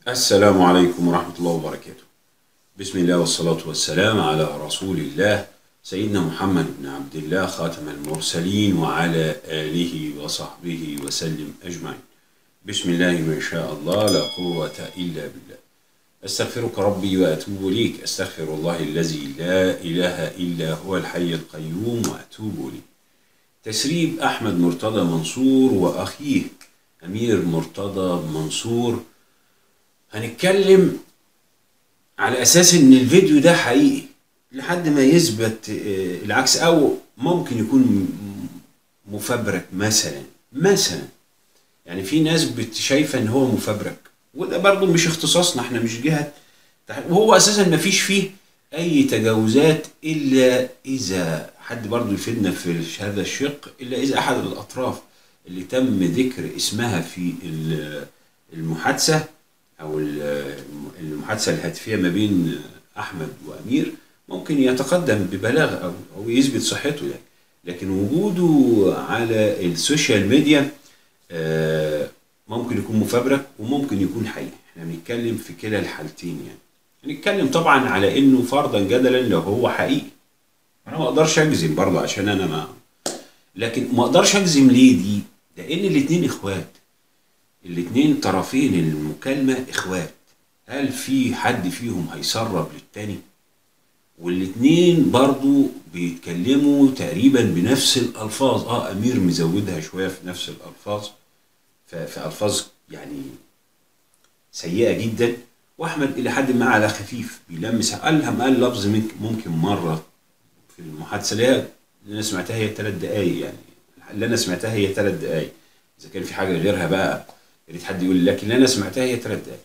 السلام عليكم ورحمة الله وبركاته بسم الله والصلاة والسلام على رسول الله سيدنا محمد بن عبد الله خاتم المرسلين وعلى آله وصحبه وسلم أجمعين بسم الله ما شاء الله لا قوة إلا بالله أستغفرك ربي وأتوب إليك أستغفر الله الذي لا إله إلا هو الحي القيوم وأتوب إليه تسريب أحمد مرتضى منصور وأخيه أمير مرتضى منصور هنتكلم على أساس إن الفيديو ده حقيقي لحد ما يثبت آه، العكس أو ممكن يكون م- مفبرك مثلا مثلا يعني في ناس بت- شايفة إن هو مفبرك وده برضه مش اختصاصنا احنا مش جهة تح- وهو أساسا ما فيش فيه أي تجاوزات إلا إذا حد برضه يفيدنا في هذا الشق إلا إذا أحد الأطراف اللي تم ذكر اسمها في ال- المحادثة أو ال- المحادثة الهاتفية ما بين أحمد وأمير ممكن يتقدم ببلاغ أو أو يثبت صحته يعني لكن وجوده على السوشيال ميديا آه، ممكن يكون مفبرك وممكن يكون حقيقي احنا بنتكلم في كلا الحالتين يعني هنتكلم طبعا على انه فرضا جدلا لو هو حقيقي انا ما اقدرش اجزم برضه عشان انا ما لكن ما اقدرش اجزم ليه دي لان الاتنين اخوات الاتنين طرفين المكالمة اخوات هل في حد فيهم هيسرب للتاني والاتنين برضو بيتكلموا تقريبا بنفس الالفاظ اه امير مزودها شوية في نفس الالفاظ ف- في الفاظ يعني سيئة جدا واحمد الى حد ما على خفيف بيلمس قالها قال لفظ ممكن- ممكن مرة في المحادثة اللي هي اللي انا سمعتها هي ثلاث دقايق يعني اللي انا سمعتها هي ثلاث دقايق اذا كان في حاجة غيرها بقى يا ريت حد يقول لي لكن اللي انا سمعتها هي ثلاث دقايق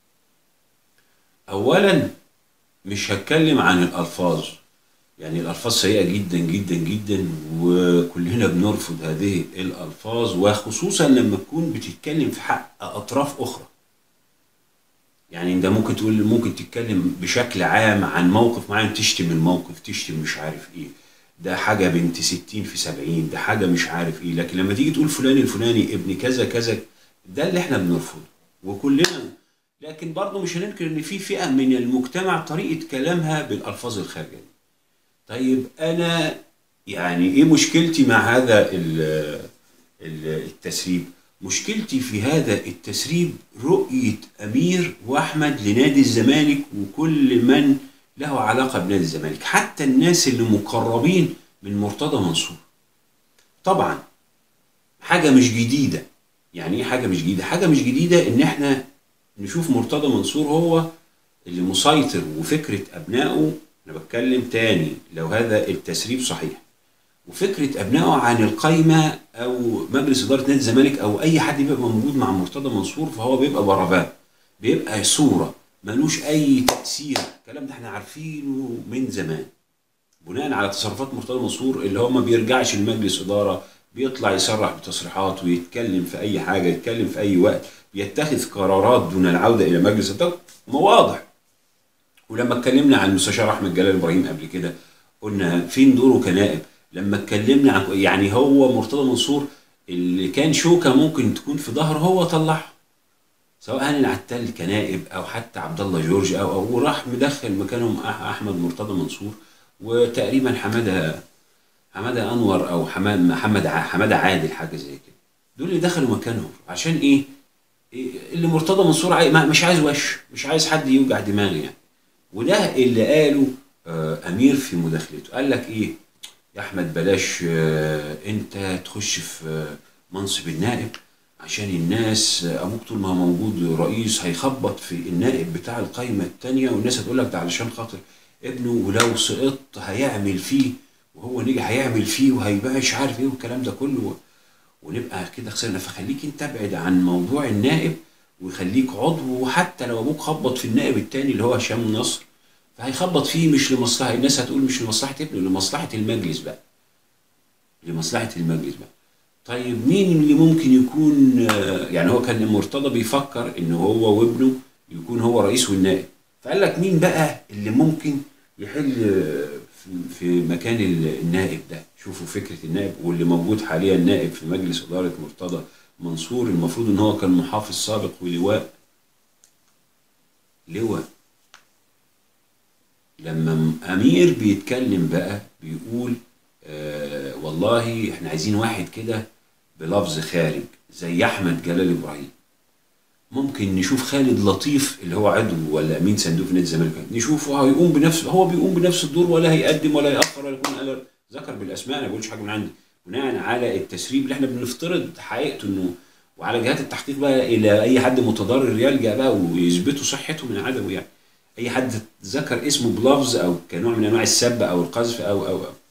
اولا مش هتكلم عن الالفاظ يعني الالفاظ سيئه جدا جدا جدا وكلنا بنرفض هذه الالفاظ وخصوصا لما تكون بتتكلم في حق اطراف اخرى يعني انت ممكن تقول ممكن تتكلم بشكل عام عن موقف معين تشتم الموقف تشتم مش عارف ايه ده حاجه بنت 60 في 70 ده حاجه مش عارف ايه لكن لما تيجي تقول فلان الفلاني ابن كذا كذا ده اللي احنا بنرفضه وكلنا لكن برضه مش هننكر ان في فئه من المجتمع طريقه كلامها بالالفاظ الخارجه دي. طيب انا يعني ايه مشكلتي مع هذا ال- ال- التسريب مشكلتي في هذا التسريب رؤية أمير وأحمد لنادي الزمالك وكل من له علاقة بنادي الزمالك حتى الناس اللي مقربين من مرتضى منصور طبعا حاجة مش جديدة يعني ايه حاجة مش جديدة حاجة مش جديدة ان احنا نشوف مرتضى منصور هو اللي مسيطر وفكرة أبنائه أنا بتكلم تاني لو هذا التسريب صحيح وفكرة أبنائه عن القايمة أو مجلس إدارة نادي الزمالك أو أي حد بيبقى موجود مع مرتضى منصور فهو بيبقى برباب بيبقى صورة ملوش أي تأثير الكلام ده احنا عارفينه من زمان بناء على تصرفات مرتضى منصور اللي هو ما بيرجعش لمجلس إدارة بيطلع يصرح بتصريحات ويتكلم في أي حاجة يتكلم في أي وقت بيتخذ قرارات دون العودة إلى مجلس الإدارة ما واضح ولما اتكلمنا عن المستشار احمد جلال ابراهيم قبل كده قلنا فين دوره كنائب لما اتكلمنا عن يعني هو مرتضى منصور اللي كان شوكه ممكن تكون في ظهره هو طلعها سواء هاني العتال كنائب او حتى عبد الله جورج او او وراح مدخل مكانهم أح- احمد مرتضى منصور وتقريبا حماده حماده انور او حماد محمد ع- حماده عادل حاجه زي كده دول اللي دخلوا مكانهم عشان ايه؟ إيه اللي مرتضى منصور عاي... ما- مش عايز وش مش عايز حد يوجع دماغي يعني وده اللي قاله آه، امير في مداخلته قال لك ايه يا احمد بلاش آه، انت تخش في آه، منصب النائب عشان الناس آه، ابوك طول ما هو موجود رئيس هيخبط في النائب بتاع القايمه التانية والناس هتقول لك ده علشان خاطر ابنه ولو سقطت هيعمل فيه وهو نجح هيعمل فيه وهيبقى مش عارف ايه والكلام ده كله ونبقى كده خسرنا فخليك انت ابعد عن موضوع النائب ويخليك عضو وحتى لو ابوك خبط في النائب التاني اللي هو هشام نصر فهيخبط فيه مش لمصلحه الناس هتقول مش لمصلحه ابنه لمصلحه المجلس بقى لمصلحه المجلس بقى طيب مين اللي ممكن يكون آه، يعني هو كان مرتضى بيفكر ان هو وابنه يكون هو رئيس والنائب فقال لك مين بقى اللي ممكن يحل آه، في- في مكان ال- النائب ده شوفوا فكره النائب واللي موجود حاليا نائب في مجلس اداره مرتضى منصور المفروض ان هو كان محافظ سابق ولواء لواء لما امير بيتكلم بقى بيقول آه والله احنا عايزين واحد كده بلفظ خارج زي احمد جلال ابراهيم ممكن نشوف خالد لطيف اللي هو عضو ولا امين صندوق في نادي الزمالك نشوفه هيقوم بنفس هو بيقوم بنفس الدور ولا هيقدم ولا ياخر ولا يكون قال ذكر بالاسماء انا ما بقولش حاجه من عندي بناء على التسريب اللي احنا بنفترض حقيقته انه وعلى جهات التحقيق بقى الى اي حد متضرر يلجا بقى ويثبتوا صحته من عدمه يعني اي حد ذكر اسمه بلفظ او كنوع من انواع السب او القذف او او او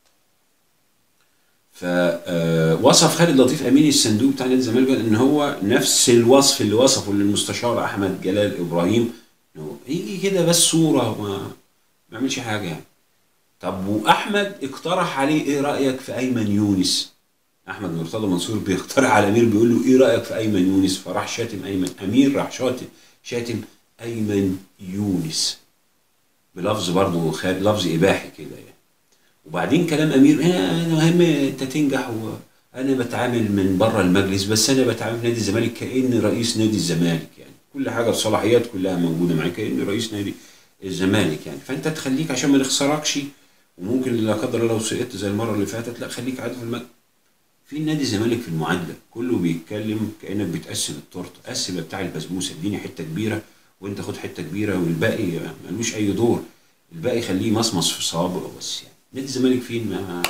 فوصف خالد لطيف امين الصندوق بتاع نادي الزمالك ان هو نفس الوصف اللي وصفه للمستشار احمد جلال ابراهيم انه يجي كده بس صوره وما ما يعملش حاجه يعني طب واحمد اقترح عليه ايه رايك في ايمن يونس احمد مرتضى منصور بيقترح على امير بيقول له ايه رايك في ايمن يونس فراح شاتم ايمن امير راح شاتم شاتم ايمن يونس بلفظ برضه خ- لفظ اباحي كده يعني وبعدين كلام امير انا انا مهم انت تنجح وانا بتعامل من بره المجلس بس انا بتعامل في نادي الزمالك كاني رئيس نادي الزمالك يعني كل حاجه الصلاحيات كلها موجوده معايا كاني رئيس نادي الزمالك يعني فانت تخليك عشان ما نخسركش وممكن لا قدر الله لو سقطت زي المره اللي فاتت لا خليك عادي في المجلس في نادي الزمالك في المعادله كله بيتكلم كانك بتقسم التورته قسم يا بتاع البسبوسه اديني حته كبيره وانت خد حته كبيره والباقي ملوش اي دور الباقي خليه مصمص في صوابعه بس يعني نادي الزمالك فين ما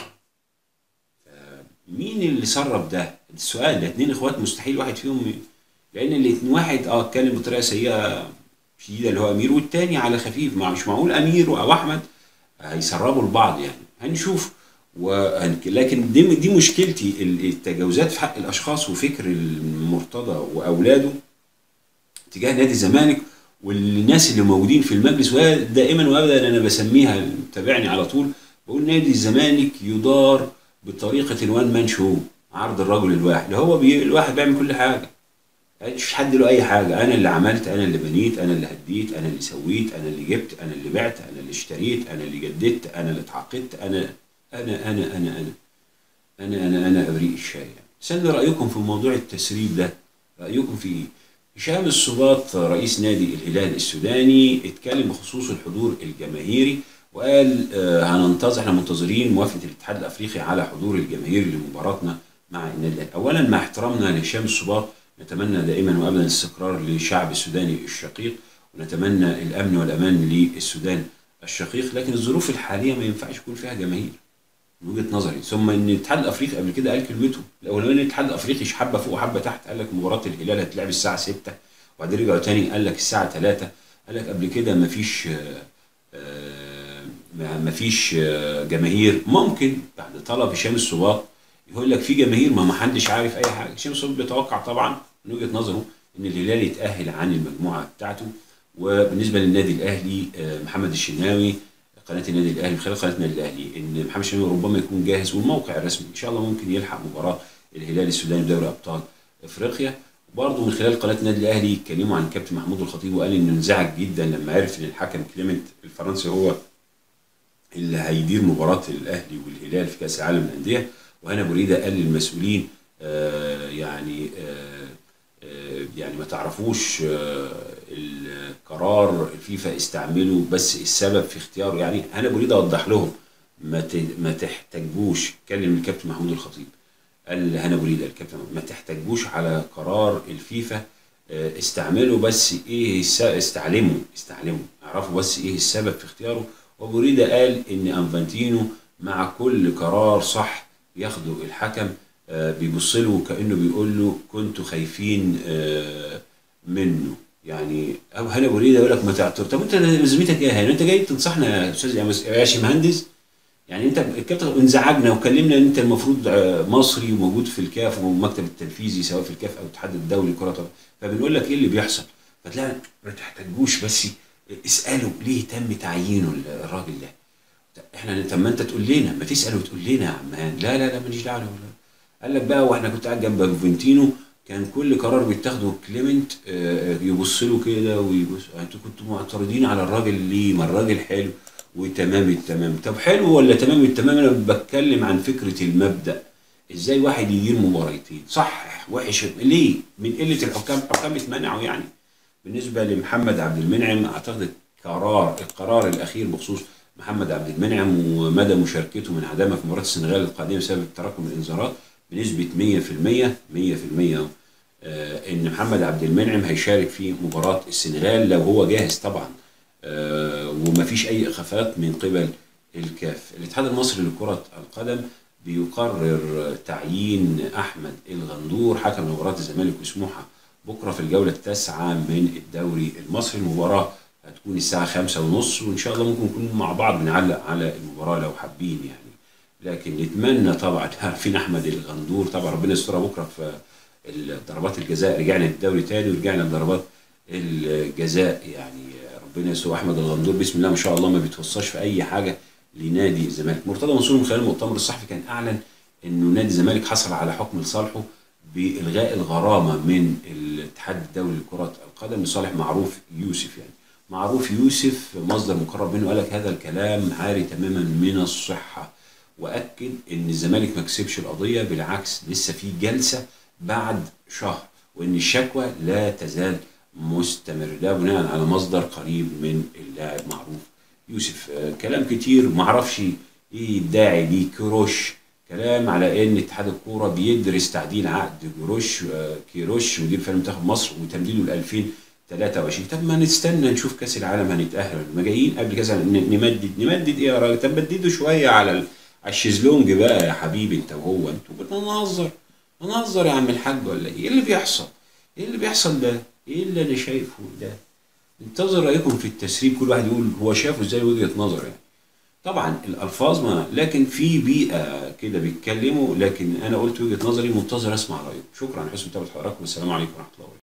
مين اللي سرب ده؟ السؤال ده اتنين اخوات مستحيل واحد فيهم ي- لان الاتنين واحد اه اتكلم بطريقه سيئه شديده اللي هو امير والتاني على خفيف ما مش معقول امير او احمد هيسربوا لبعض يعني هنشوف وهن... لكن دي دي مشكلتي ال- التجاوزات في حق الاشخاص وفكر المرتضى واولاده تجاه نادي الزمالك والناس اللي موجودين في المجلس ودائما وابدا انا بسميها تابعني على طول بقول نادي الزمالك يدار بطريقه الوان مان شو عرض الرجل الواحد اللي هو بي... الواحد بيعمل كل حاجه مفيش حد له اي حاجه انا اللي عملت انا اللي بنيت انا اللي هديت انا اللي سويت انا اللي جبت انا اللي بعت انا اللي اشتريت انا اللي جددت انا اللي اتعاقدت انا انا انا انا انا انا انا انا ابريء الشاي يعني سألني رايكم في موضوع التسريب ده رايكم في ايه هشام السباط رئيس نادي الهلال السوداني اتكلم بخصوص الحضور الجماهيري وقال آه، هننتظر احنا منتظرين موافقه الاتحاد الافريقي على حضور الجماهير لمباراتنا مع النادي الاهلي اولا مع احترامنا لهشام السباط نتمنى دائما وابدا الاستقرار للشعب السوداني الشقيق ونتمنى الامن والامان للسودان الشقيق لكن الظروف الحاليه ما ينفعش يكون فيها جماهير من وجهه نظري ثم ان الاتحاد الافريقي قبل كده قال كلمته الاولاني الاتحاد الافريقي حبه فوق وحبه تحت قال لك مباراه الهلال هتلعب الساعه 6 وبعدين رجعوا تاني قال لك الساعه 3 قال لك قبل كده ما فيش ما فيش جماهير ممكن بعد طلب هشام السباط يقول لك في جماهير ما ما حدش عارف اي حاجه هشام السباط بيتوقع طبعا من وجهه نظره ان الهلال يتاهل عن المجموعه بتاعته وبالنسبه للنادي الاهلي آه، محمد الشناوي قناه النادي الاهلي من خلال قناه النادي الاهلي ان محمد الشناوي ربما يكون جاهز والموقع الرسمي ان شاء الله ممكن يلحق مباراه الهلال السوداني بدوري ابطال افريقيا وبرضه من خلال قناه النادي الاهلي اتكلموا عن كابتن محمود الخطيب وقال انه انزعج جدا لما عرف ان الحكم كليمنت الفرنسي هو اللي هيدير مباراه الاهلي والهلال في كاس العالم للانديه وهنا بريده قال للمسؤولين آه يعني آه آه يعني ما تعرفوش آه القرار الفيفا استعمله بس السبب في اختياره يعني هنا بريده وضح لهم ما ت- ما تحتاجوش كلم الكابتن محمود الخطيب قال هنا بريده الكابتن ما تحتاجوش على قرار الفيفا آه، استعملوا بس ايه الس- استعلموا استعلموا اعرفوا بس ايه السبب في اختياره وبوريدا قال ان انفانتينو مع كل قرار صح ياخده الحكم آه، بيبص له كانه بيقول له كنتوا خايفين آه، منه يعني او هنا بوريدا يقول لك ما تعترض طب انت لازمتك ايه هنا انت جاي تنصحنا يا استاذ يا مس- يا باشا مهندس يعني انت الكابتن انزعجنا وكلمنا ان انت المفروض آه، مصري وموجود في الكاف والمكتب التنفيذي سواء في الكاف او الاتحاد الدولي لكره القدم فبنقول لك ايه اللي بيحصل فتلاقي ما تحتاجوش بس اسالوا ليه تم تعيينه الراجل ده احنا طب ما انت تقول لنا ما تسال وتقول لنا يا عم هاني. لا لا لا ماليش دعوه ولا قال لك بقى واحنا كنت قاعد جنب فوفنتينو كان كل قرار بيتاخده كليمنت آه، يبص له كده ويبص انتوا كنتوا معترضين على الراجل ليه ما الراجل حلو وتمام التمام طب حلو ولا تمام التمام انا بتكلم عن فكره المبدا ازاي واحد يدير مباراتين صح وحش ليه من قله الحكام الحكام اتمنعوا يعني بالنسبه لمحمد عبد المنعم اعتقد قرار القرار الاخير بخصوص محمد عبد المنعم ومدى مشاركته من عدمه في مباراه السنغال القادمه بسبب تراكم الانذارات بنسبه 100% 100% آه، ان محمد عبد المنعم هيشارك في مباراه السنغال لو هو جاهز طبعا آه، ومفيش اي اخافات من قبل الكاف الاتحاد المصري لكره القدم بيقرر تعيين احمد الغندور حكم مباراه الزمالك وسموحه بكره في الجوله التاسعه من الدوري المصري المباراه هتكون الساعه خمسة ونص وان شاء الله ممكن نكون مع بعض بنعلق على المباراه لو حابين يعني لكن نتمنى طبعا عارفين احمد الغندور طبعا ربنا يسترها بكره في ضربات الجزاء رجعنا للدوري تاني ورجعنا لضربات الجزاء يعني ربنا يستر احمد الغندور بسم الله ما شاء الله ما بيتوصاش في اي حاجه لنادي الزمالك مرتضى منصور من خلال المؤتمر الصحفي كان اعلن انه نادي الزمالك حصل على حكم لصالحه بالغاء الغرامه من الاتحاد الدولي لكره القدم لصالح معروف يوسف يعني معروف يوسف مصدر مقرب منه قال لك هذا الكلام عاري تماما من الصحه واكد ان الزمالك ما كسبش القضيه بالعكس لسه في جلسه بعد شهر وان الشكوى لا تزال مستمر ده بناء على مصدر قريب من اللاعب معروف يوسف آه، كلام كتير معرفش ايه الداعي ليه كروش كلام على ان اتحاد الكوره بيدرس تعديل عقد جروش آه، كيروش مدير فني منتخب مصر وتمديده ل 2023 طب ما نستنى نشوف كاس العالم هنتاهل ما جايين قبل كاس العالم ن- نمدد نمدد ايه يا راجل طب مددوا شويه على ال- على الشيزلونج بقى يا حبيبي انت وهو انتوا بتنظر نهزر يا عم الحاج ولا ايه؟ ايه اللي بيحصل؟ ايه اللي بيحصل ده؟ ايه اللي انا شايفه ده؟ انتظر رايكم في التسريب كل واحد يقول هو شافه ازاي وجهه نظر يعني. طبعا الالفاظ ما لكن في بيئه كده بيتكلموا لكن انا قلت وجهه نظري منتظر اسمع رايكم شكرا حسن متابعه حضراتكم والسلام عليكم ورحمه الله وبركاته